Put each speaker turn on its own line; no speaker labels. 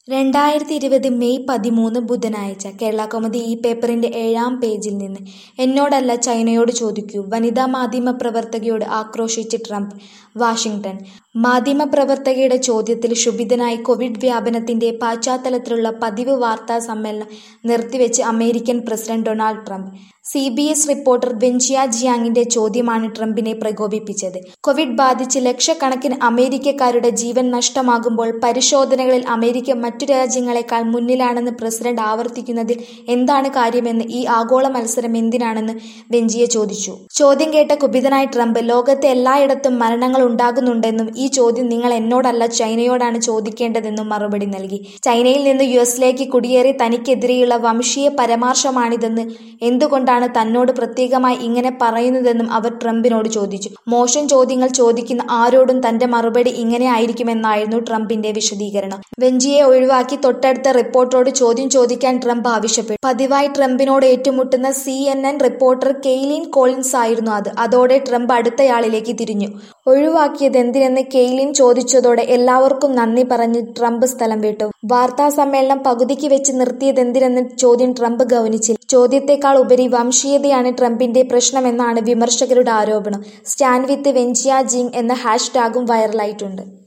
രണ്ടായിരത്തി ഇരുപത് മെയ് പതിമൂന്ന് ബുധനാഴ്ച കേരളകൗമുദി ഈ പേപ്പറിന്റെ ഏഴാം പേജിൽ നിന്ന് എന്നോടല്ല ചൈനയോട് ചോദിക്കൂ വനിതാ മാധ്യമപ്രവർത്തകയോട് ആക്രോശിച്ച് ട്രംപ് വാഷിംഗ്ടൺ മാധ്യമപ്രവർത്തകയുടെ ചോദ്യത്തിൽ ക്ഷുഭിതനായി കോവിഡ് വ്യാപനത്തിന്റെ പശ്ചാത്തലത്തിലുള്ള പതിവ് വാർത്താ സമ്മേളനം നിർത്തിവെച്ച് American president Donald Trump C B S reporter Weijia ജിയാങ്ങിന്റെ ചോദ്യമാണ് ട്രംപിനെ പ്രകോപിപ്പിച്ചത് കോവിഡ് ബാധിച്ച് ലക്ഷക്കണക്കിന് അമേരിക്കക്കാരുടെ ജീവൻ നഷ്ടമാകുമ്പോൾ പരിശോധനകളിൽ അമേരിക്ക മറ്റു രാജ്യങ്ങളെക്കാൾ മുന്നിലാണെന്ന് പ്രസിഡന്റ് ആവർത്തിക്കുന്നതിൽ എന്താണ് കാര്യമെന്ന് ഈ ആഗോള മത്സരം എന്തിനാണെന്ന് വെഞ്ചിയ ചോദിച്ചു ചോദ്യം കേട്ട കുപിതനായ ട്രംപ് ലോകത്തെ എല്ലായിടത്തും മരണങ്ങൾ ഉണ്ടാകുന്നുണ്ടെന്നും ഈ ചോദ്യം നിങ്ങൾ എന്നോടല്ല ചൈനയോടാണ് ചോദിക്കേണ്ടതെന്നും മറുപടി നൽകി ചൈനയിൽ നിന്ന് യു എസിലേക്ക് കുടിയേറി തനിക്കെതിരെയുള്ള വംശീയ പരാമർശമാണിതെന്ന് എന്തുകൊണ്ടാണ് തന്നോട് പ്രത്യേകമായി ഇങ്ങനെ പറയുന്നതെന്നും അവർ ട്രംപിനോട് ചോദിച്ചു മോശം ചോദ്യങ്ങൾ ചോദിക്കുന്ന ആരോടും തന്റെ മറുപടി ഇങ്ങനെ ആയിരിക്കുമെന്നായിരുന്നു ട്രംപിന്റെ വിശദീകരണം വെഞ്ചിയെ ഒഴിവാക്കി തൊട്ടടുത്ത റിപ്പോർട്ടറോട് ചോദ്യം ചോദിക്കാൻ ട്രംപ് ആവശ്യപ്പെട്ടു പതിവായി ട്രംപിനോട് ഏറ്റുമുട്ടുന്ന C N N reporter Kaitlan Collins ആയിരുന്നു അത് അതോടെ ട്രംപ് അടുത്തയാളിലേക്ക് തിരിഞ്ഞു ഒഴിവാക്കിയത് എന്തിനെന്ന് കെയ്ലിൻ ചോദിച്ചതോടെ എല്ലാവർക്കും നന്ദി പറഞ്ഞ് ട്രംപ് സ്ഥലം വിട്ടു വാർത്താ സമ്മേളനം പകുതിക്ക് വെച്ച് നിർത്തിയതെന്തിനെന്ന് ചോദ്യം ട്രംപ് ഗൗനിച്ചില്ല ചോദ്യത്തെക്കാൾ ഉപരി വംശീയതയാണ് ട്രംപിന്റെ പ്രശ്നമെന്നാണ് വിമർശകരുടെ ആരോപണം സ്റ്റാൻഡ് വിത്ത് വെഞ്ചിയ ജിങ് എന്ന ഹാഷ്ടാഗും വൈറലായിട്ടുണ്ട്